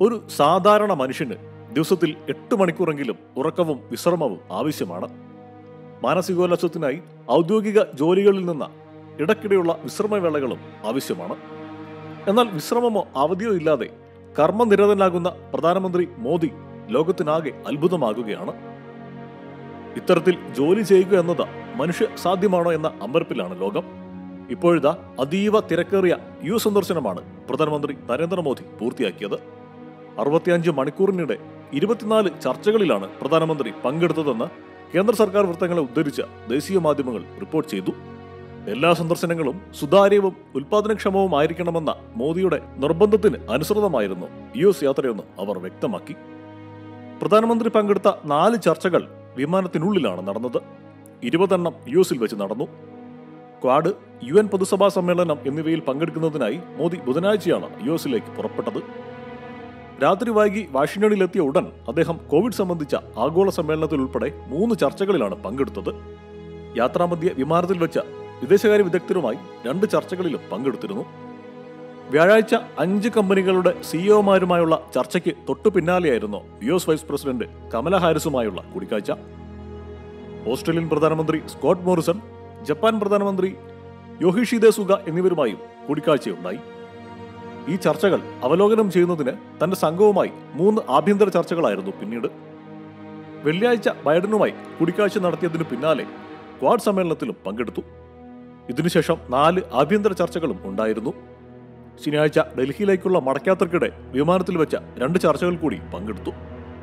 ഒരു സാധാരണ മനുഷ്യന് ദിവസത്തിൽ എട്ട് മണിക്കൂറെങ്കിലും ഉറക്കവും വിശ്രമവും ആവശ്യമാണ് മാനസികോല്ലാസത്തിനായി ഔദ്യോഗിക ജോലികളിൽ നിന്ന് ഇടയ്ക്കിടെയുള്ള വിശ്രമവേളകളും ആവശ്യമാണ് എന്നാൽ വിശ്രമമോ അവധിയോ ഇല്ലാതെ കർമ്മനിരതനാകുന്ന പ്രധാനമന്ത്രി മോദി ലോകത്തിനാകെ അത്ഭുതമാകുകയാണ് ഇത്തരത്തിൽ ജോലി ചെയ്യുക എന്നത് മനുഷ്യ സാധ്യമാണോ എന്ന അമ്പരപ്പിലാണ് ലോകം ഇപ്പോഴിതാ അതീവ തിരക്കേറിയ യു എസ് സന്ദർശനമാണ് പ്രധാനമന്ത്രി നരേന്ദ്രമോദി പൂർത്തിയാക്കിയത് അറുപത്തിയഞ്ച് മണിക്കൂറിനിടെ ഇരുപത്തിനാല് ചർച്ചകളിലാണ് പ്രധാനമന്ത്രി പങ്കെടുത്തതെന്ന് കേന്ദ്ര സർക്കാർ വൃത്തങ്ങളെ ഉദ്ധരിച്ച ദേശീയ മാധ്യമങ്ങൾ റിപ്പോർട്ട് ചെയ്തു എല്ലാ സന്ദർശനങ്ങളും സുതാര്യവും ഉൽപാദനക്ഷമവും ആയിരിക്കണമെന്ന മോദിയുടെ നിർബന്ധത്തിന് അനുസൃതമായിരുന്നു യു എസ് യാത്രയെന്നും അവർ വ്യക്തമാക്കി പ്രധാനമന്ത്രി പങ്കെടുത്ത നാല് ചർച്ചകൾ വിമാനത്തിനുള്ളിലാണ് നടന്നത് ഇരുപതെണ്ണം യു എസിൽ വെച്ച് നടന്നു ക്വാഡ് യു എൻ പൊതുസഭാ സമ്മേളനം എന്നിവയിൽ പങ്കെടുക്കുന്നതിനായി മോദി ബുധനാഴ്ചയാണ് യു എസിലേക്ക് പുറപ്പെട്ടത് രാത്രി വൈകി വാഷിംഗ്ടണിലെത്തിയ ഉടൻ അദ്ദേഹം കോവിഡ് സംബന്ധിച്ച ആഗോള സമ്മേളനത്തിൽ ഉൾപ്പെടെ മൂന്ന് ചർച്ചകളിലാണ് പങ്കെടുത്തത് യാത്രാമധ്യ വിമാനത്തിൽ വെച്ച വിദേശകാര്യ വിദഗ്ധരുമായി രണ്ട് ചർച്ചകളിലും പങ്കെടുത്തിരുന്നു വ്യാഴാഴ്ച അഞ്ച് കമ്പനികളുടെ സിഇഒമാരുമായുള്ള ചർച്ചയ്ക്ക് തൊട്ടു പിന്നാലെയായിരുന്നു U S vice president Kamala ഹാരിസുമായുള്ള കൂടിക്കാഴ്ച ഓസ്ട്രേലിയൻ പ്രധാനമന്ത്രി സ്കോട്ട് മോറിസൺ ജപ്പാൻ പ്രധാനമന്ത്രി യോഹിഷിദെ സുഗ എന്നിവരുമായും കൂടിക്കാഴ്ചയുണ്ടായി ഈ ചർച്ചകൾ അവലോകനം ചെയ്യുന്നതിന് തന്റെ സംഘവുമായി മൂന്ന് ആഭ്യന്തര ചർച്ചകളായിരുന്നു പിന്നീട് വെള്ളിയാഴ്ച ബൈഡനുമായി കൂടിക്കാഴ്ച നടത്തിയതിനു പിന്നാലെ ക്വാഡ് സമ്മേളനത്തിലും പങ്കെടുത്തു ഇതിനുശേഷം നാല് ആഭ്യന്തര ചർച്ചകളും ഉണ്ടായിരുന്നു ശനിയാഴ്ച ഡൽഹിയിലേക്കുള്ള മടക്കയാത്രക്കിടെ വിമാനത്തിൽ വെച്ച രണ്ട് ചർച്ചകൾ കൂടി പങ്കെടുത്തു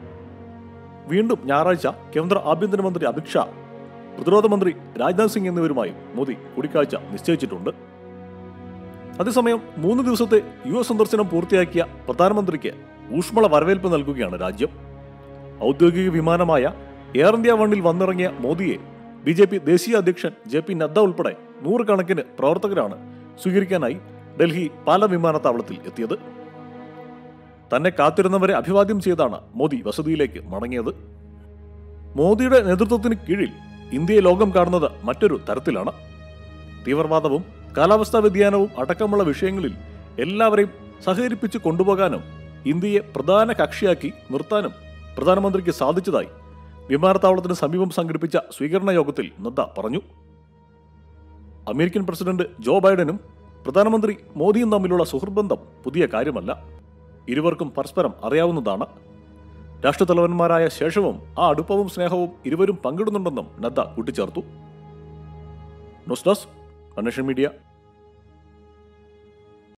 വീണ്ടും ഞായറാഴ്ച കേന്ദ്ര ആഭ്യന്തരമന്ത്രി അമിത്ഷാ പ്രതിരോധ മന്ത്രി രാജ്നാഥ് സിംഗ് എന്നിവരുമായും മോദി കൂടിക്കാഴ്ച നിശ്ചയിച്ചിട്ടുണ്ട് അതേസമയം മൂന്ന് ദിവസത്തെ യു എസ് സന്ദർശനം പൂർത്തിയാക്കിയ പ്രധാനമന്ത്രിക്ക് ഊഷ്മള വരവേൽപ്പ് നൽകുകയാണ് രാജ്യം ഔദ്യോഗിക വിമാനമായ എയർ ഇന്ത്യ വണ്ണിൽ വന്നിറങ്ങിയ മോദിയെ ബി ജെ പി ദേശീയ അധ്യക്ഷൻ ജെ പി നദ്ദ ഉൾപ്പെടെ നൂറുകണക്കിന് പ്രവർത്തകരാണ് സ്വീകരിക്കാനായി ഡൽഹി പാല വിമാനത്താവളത്തിൽ എത്തിയത് തന്നെ കാത്തിരുന്നവരെ അഭിവാദ്യം ചെയ്താണ് മോദി വസതിയിലേക്ക് മടങ്ങിയത് മോദിയുടെ നേതൃത്വത്തിന് കീഴിൽ ഇന്ത്യയെ ലോകം കാണുന്നത് മറ്റൊരു തരത്തിലാണ് തീവ്രവാദവും കാലാവസ്ഥാ വ്യതിയാനവും അടക്കമുള്ള വിഷയങ്ങളിൽ എല്ലാവരെയും സഹകരിപ്പിച്ച് കൊണ്ടുപോകാനും ഇന്ത്യയെ പ്രധാന കക്ഷിയാക്കി നിർത്താനും പ്രധാനമന്ത്രിക്ക് സാധിച്ചതായി വിമാനത്താവളത്തിന് സമീപം സംഘടിപ്പിച്ച സ്വീകരണ യോഗത്തിൽ നദ്ദ പറഞ്ഞു അമേരിക്കൻ പ്രസിഡന്റ് ജോ ബൈഡനും പ്രധാനമന്ത്രി മോദിയും തമ്മിലുള്ള സുഹൃബന്ധം പുതിയ കാര്യമല്ല ഇരുവർക്കും പരസ്പരം അറിയാവുന്നതാണ് രാഷ്ട്രത്തലവന്മാരായ ശേഷവും ആ അടുപ്പവും സ്നേഹവും ഇരുവരും പങ്കിടുന്നുണ്ടെന്നും നദ്ദ കൂട്ടിച്ചേർത്തു ന്യൂസ് ഡെസ്ക് കണ്ണേഷൻ മീഡിയ